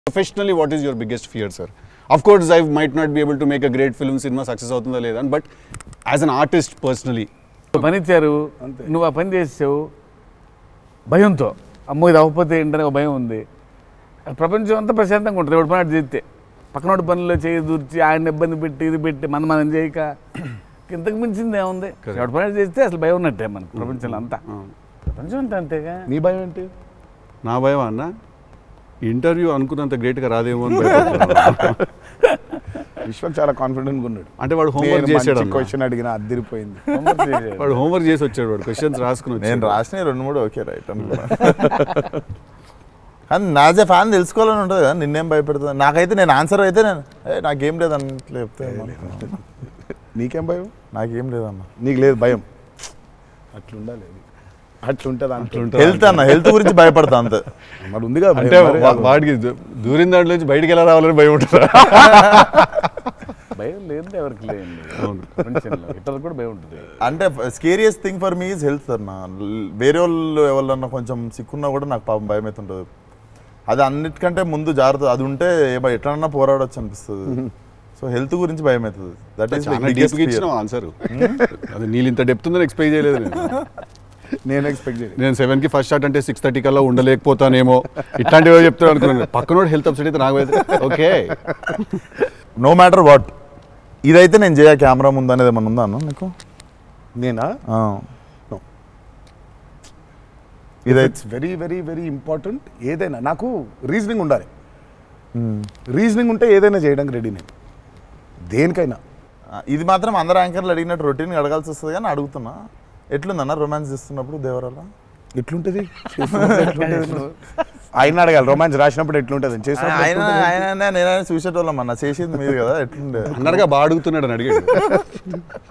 Professionally what is your biggest fear sir of course I might not be able to make a great film cinema success అవుతుందా లేదా but as an artist personally ఒక పని ఇచ్చారు నువ్వు ఆ పని చేసావు భయంతో అమ్మో ఇది అవ్వకపోతే ఏంటనే ఒక భయం ఉంది ప్రపంచం అంతా ప్రశాంతంగా ఉంటుంది ఎవడు పని అటు చేస్తే పక్కనోడి పనుల్లో చేయి దూర్చి ఆయన ఇబ్బంది పెట్టి ఇది పెట్టి మనం మనం చేయక ఇంతకు మించింది ఏముంది ఎవడు పని అటు చేస్తే అసలు భయం ఉన్నట్టే మనకు ప్రపంచంలో అంతా ప్రపంచం అంతా అంతేగా నీ భయం ఏంటి నా భయం అన్న ఇంటర్వ్యూ అనుకున్నంత గ్రేట్గా రాదేమో అని భయపడుతున్నాను. విశ్వక్ చాలా కాన్ఫిడెంట్ ఉన్నాడు అంటే వాడు హోంవర్క్ చేసాడు అన్న. క్వశ్చన్ అడిగిన అదిరిపోయింది వాడు హోంవర్క్ చేసి వచ్చాడు వాడు క్వశ్చన్స్ రాసుకుని నేను వచ్చాడు రాసిన రెండు మూడు ఓకే రైట్ అనుకున్నా కానీ నాజే ఫ్యాన్ తెలుసుకోవాలని ఉంటుంది కదా నిన్నేం భయపెడుతుంది నాకైతే నేను ఆన్సర్ అయితే నేను ఏ నాకేం లేదన్న ఇట్లా చెప్తే ఏమనుకో. నీకేం భయం నాకేం లేదన్న నీకు లేదు భయం అట్లుండాలి అది. అట్లుంటది అట్లుంటుంది హెల్త్ అన్న హెల్త్ గురించి భయపడతా అంతే మరి ఉంది కదా అంటే వా- వాడికి దూ- దూరిన దాంట్లో నుంచి బయటికి ఎలా రావాలని భయం ఉంటుంది భయం లేదు ఎవరికి లేదు అవును. ప్రపంచంలో ఇతరులకు కూడా భయం ఉంటుంది అంటే scariest thing for me is health sir నా వేరే వాళ్ళు ఎవరన్నా కొంచెం సిక్కున్నా కూడా నాకు పాపం భయం అవుతుంటుంది అది అన్నిటికంటే ముందు జాగ్రత్త అది ఉంటే ఏమో ఎట్లన్నా పోరాడొచ్చు అనిపిస్తుంది సో హెల్త్ గురించి భయం అవుతుంది దట్ ఈస్ చాలా డీప్గా ఇచ్చిన ఆన్సర్ అది నీళ్ళు ఇంత డెప్త్ ఉందని ఎక్స్పెక్ట్ చేయలేదు నేను నేను ఎక్స్పెక్ట్ చేయలేదు నేను సెవెన్ కి ఫస్ట్ షాట్ అంటే సిక్స్ థర్టీ కల్లా ఉండలేకపోతానేమో ఇట్లాంటివి చెప్తాను అనుకున్నాను పక్కనోడు హెల్త్ అప్సెట్ అయితే నాకు ఓకే నో మ్యాటర్ వాట్ ఇదైతే నేను చేయ కెమెరా ముందు అనేది ఏమన్నా ఉందా అన్న నీకు నేనా ఆ. No. ఇదైతే it's very very very important ఏదైనా నాకు రీజనింగ్ ఉండాలి రీజనింగ్ ఉంటే ఏదైనా చేయడానికి రెడీ నేను దేనికైనా ఆ, ఇది మాత్రం అందరు యాంకర్లు అడిగినట్టు రొటీన్ అడగాల్సి వస్తుంది కానీ అడుగుతున్నా ఎట్లుందన్న రొమాన్స్ చేస్తున్నప్పుడు దేవరాల ఎట్లుంటది చేస్తున్నప్పుడు ఎట్లుంటది? ఆయన అడగాలి రొమాన్స్ రాసినప్పుడు ఎట్లుంటది చేసినప్పుడు ఆయన ఎట్లుంటది? ఆయన నేనైనా చూసేటోళ్ళం అన్న చేసేది మీరు కదా ఎట్లుండే అన్నర్గా బాగా అడుగుతున్నాడు అని అడిగాడు